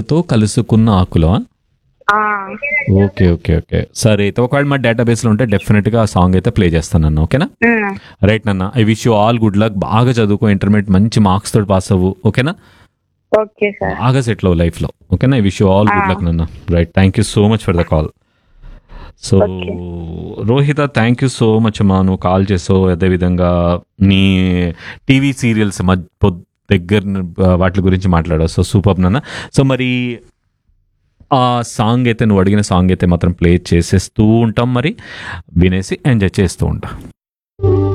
ఆకులతో కలుసుకున్న ఆకులు ఆ, ఓకే ఓకే ఓకే సరే అయితే ఒకవేళ మా డేటాబేస్లో ఉంటే డెఫినెట్గా ఆ సాంగ్ అయితే ప్లే చేస్తాను నన్ను ఓకేనా ఉమ్, రైట్ నన్న I wish you all good luck బాగా చదువుకో ఇంటర్మీడియట్ మంచి మార్క్స్ తోటి పాస్ అవ్వు ఓకేనా ఓకే సార్ బాగా సెటిల్ అవ్వు లైఫ్లో ఓకేనా I wish you all good luck నన్న right thank you so much for the call so Rohitha thank you so much అమ్మా నువ్వు కాల్ చేసావు అదేవిధంగా నీ టీవీ సీరియల్స్ మధ్య దగ్గర వాటి గురించి మాట్లాడావు సో సూపర్ నాన్న సో మరి ఆ సాంగ్ అయితే నువ్వు అడిగిన సాంగ్ అయితే మాత్రం ప్లే చేసేస్తూ ఉంటాం మరి వినేసి ఎంజాయ్ చేస్తూ ఉంటాం